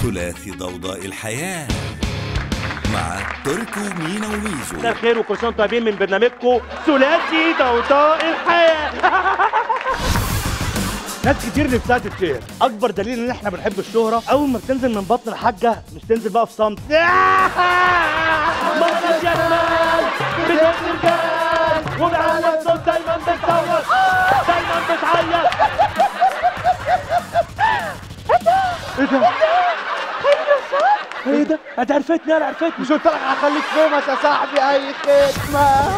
ثلاثي ضوضاء الحياة مع تركي ومينا مساء وميزو الخير وكل سنه وانتم طيبين من برنامجكم ثلاثي ضوضاء الحياه ناس كتير نفسها تتشهر اكبر دليل ان احنا بنحب الشهره اول ما بتنزل من بطن الحاجه مش تنزل بقى في صمت مرة يا جمال بتنزل جال وبعلى الصوت دايما بتصور دايما بتعيط ايه ده؟ ايه ده؟ انت عرفتني انا عرفتني مش قلت لك هخليك فيمس يا صاحبي اي خدمه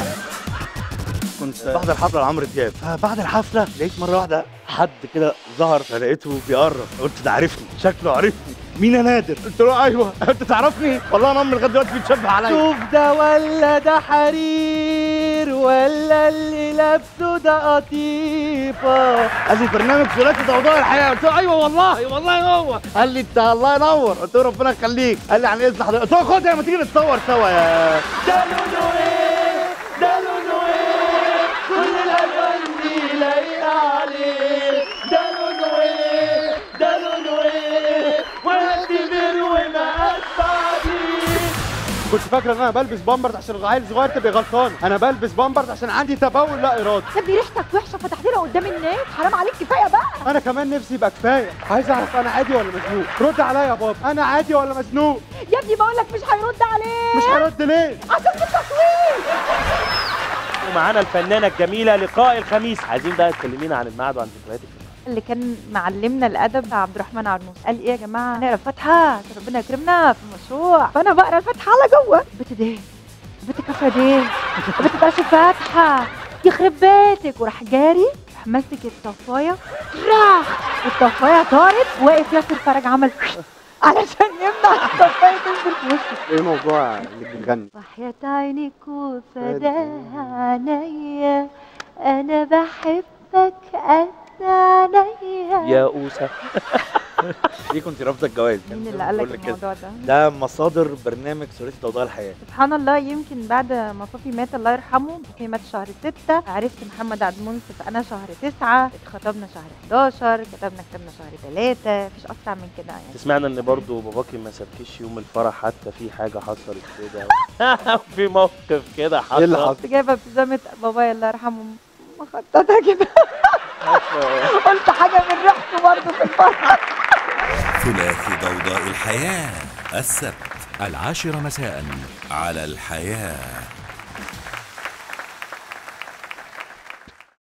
كنت بحضر حفله لعمرو دياب فبعد الحفله لقيت مره واحده حد كده ظهر فلقيته بيقرب قلت ده عرفني شكله عرفني مين يا نادر قلت له ايوه انت تعرفني والله انا امي لغايه دلوقتي بتشبه عليا شوف ده ولا ده حرير ولا اللي لابسه ده قطيفه قال لي برنامج ثلاثي ضوضاء الحياه قلت له ايوه والله والله هو قال لي انت الله ينور قلت له ربنا يخليك قال لي عن اذن حضرتك قلت له خد ما تيجي نتصور سوا يا ده لونه ايه ده لونه ايه كل الالوان دي لايقه عليه ده لونه ايه ده لونه ايه واعتبر وما بعديه كنت فاكر ان انا بلبس بامبرز عشان العيل صغير تبقى غلطان انا بلبس بامبرز عشان عندي تبول لا ارادي يا ابني ريحتك وحشه فتحتنا قدام الناس حرام عليك كفايه بقى انا كمان نفسي يبقى كفايه عايز اعرف انا عادي ولا مزنوق رد عليا يا بابا انا عادي ولا مزنوق يا ابني بقول لك مش هيرد عليك مش هرد ليه عشان في التصوير ومعانا الفنانه الجميله لقاء الخميس عايزين بقى تكلمينا عن الميعاد وعن ذكرياتك اللي كان معلمنا الادب عبد الرحمن عرنوس قال ايه يا جماعه نقرا الفاتحه عشان ربنا يكرمنا في المشروع فانا بقرا الفاتحه على جوه البت دي البت كفه دي البت بقاش فاتحه يخرب بيتك وراح جاري راح ماسك الطفايه راح الطفايه طارت واقف ياسر فرج عمل علشان يمنع الطفايه تنزل في وشه ايه موضوع اللي بتغني وحياة عينك وفداها عينيا انا بحبك قد عينيا يا اوسه ليه كنت رافضه الجواز مين اللي قال لك بقول لك كده. الموضوع ده ده مصادر برنامج ثلاثي ضوضاء الحياه سبحان الله يمكن بعد ما صوفي مات الله يرحمه صوفي مات شهر ستة عرفت محمد عبد المنصف انا شهر تسعة اتخطبنا شهر 11 كتبنا كتابنا شهر ثلاثة مفيش اسرع من كده يعني سمعنا ان برضو باباكي ما سابكيش يوم الفرح حتى في حاجه حصلت كده في موقف كده حصل ايه اللي حصل كنت جايبه بيجامه بابايا الله يرحمه مخططه كده قلت حاجه من ريحته برضه في الفرح ثلاثي ضوضاء الحياة السبت العاشرة مساء على الحياة